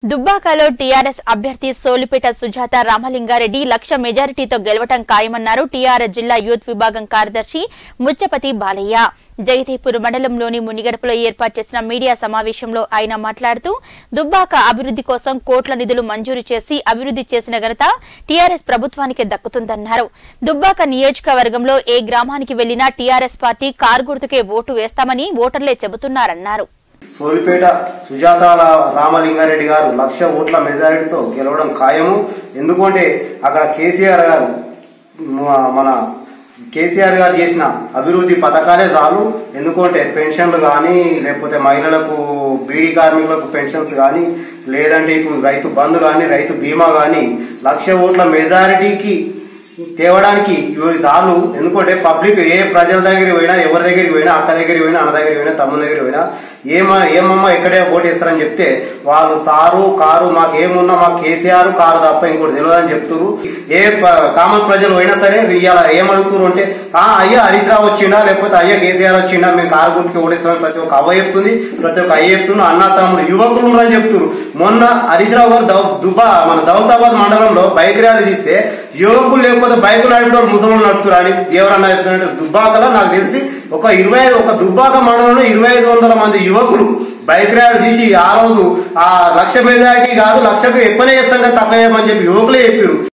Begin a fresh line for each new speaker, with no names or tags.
దుబ్బాకలో టీఆర్ఎస్ అభ్యర్థి సోలిపేట సుజాత రామలింగారెడ్డి లక్ష మెజారిటీతో గెలవటం ఖాయమన్నారు టీఆర్ఎస్ జిల్లా యూత్ విభాగం కార్యదర్శి ముచ్చపతి బాలయ్య జగదీపూర్ మండలంలోని మునిగడపలో ఏర్పాటు చేసిన మీడియా సమావేశంలో ఆయన మాట్లాడుతూ దుబ్బాక అభివృద్ధి కోసం కోట్ల నిధులు మంజూరు చేసి అభివృద్ధి చేసిన ఘనత టీఆర్ఎస్ ప్రభుత్వానికి దక్కుతుందన్నారు దుబ్బాక నియోజకవర్గంలో ఏ గ్రామానికి వెళ్లినా టీఆర్ఎస్ పార్టీ కారు గుర్తుకే ఓటు వేస్తామని ఓటర్లే చెబుతున్నారన్నారు
సోలిపేట సుజాతాల రామలింగారెడ్డి గారు లక్ష ఓట్ల మెజారిటీతో గెలవడం ఖాయము ఎందుకంటే అక్కడ కేసీఆర్ గారు మ- మన కేసీఆర్ గారు చేసిన అభివృద్ధి పథకాలే చాలు ఎందుకంటే పెన్షన్లు కానీ లేకపోతే మహిళలకు బీడీ కార్మికులకు పెన్షన్స్ కానీ లేదంటే ఇప్పుడు రైతు బంధు కానీ రైతు బీమా కానీ లక్ష ఓట్ల మెజారిటీకి తేవడానికి ఇవి చాలు ఎందుకంటే పబ్లిక్ ఏ ప్రజల దగ్గరికి పోయినా ఎవరి దగ్గరికి పోయినా అక్క దగ్గరికి పోయినా అన్న దగ్గరికి పోయినా తమ్ముని దగ్గరికి పోయినా ఏమ ఏమమ్మా ఎక్కడే ఓటేస్తారని చెప్తే వాళ్ళు సారు కారు మాకు ఏమున్నా మాకు కేసీఆర్ కారు తప్ప ఇంకోటి తెలియదని చెప్తున్నారు ఏ ప- కామన్ ప్రజలు పోయినా సరే ఇవాళ ఏం అడుగుతున్నారు అంటే ఆ అయ్యా హరీష్ రావు వచ్చిండా లేకపోతే అయ్యా కేసీఆర్ వచ్చిండా మేము కారు గుర్తుకి ఓటేస్తామని ప్రతి ఒక్క అవ్వ చెప్తుంది ప్రతి ఒక్క అయ్య చెప్తున్నా అన్న తమ్ముడు యువకులు ఉన్నారని చెప్తున్నారు మొన్న హరీష్ రావు గారు దౌ దుబా మన దౌతాబాద్ మండలంలో బైక్ ర్యాలీ తీస్తే యువకులు లేకపోతే బైక్ నడిపేవాళ్ళు ముసలు నడుపుతారు అని ఎవరన్నా చెప్పినట్టు దుబ్బాకలో నాకు తెలిసి ఒక ఇరవై ఐదు ఒక దుబ్బాక మండలంలో ఇరవై ఐదు వందల మంది యువకులు బైక్ ర్యాలీ తీసి ఆ రోజు ఆ లక్ష మెజారిటీ కాదు లక్షకు ఎక్కువనే చేస్తాం కదా తక్కువ చేయమని చెప్పి యువకులే చెప్పారు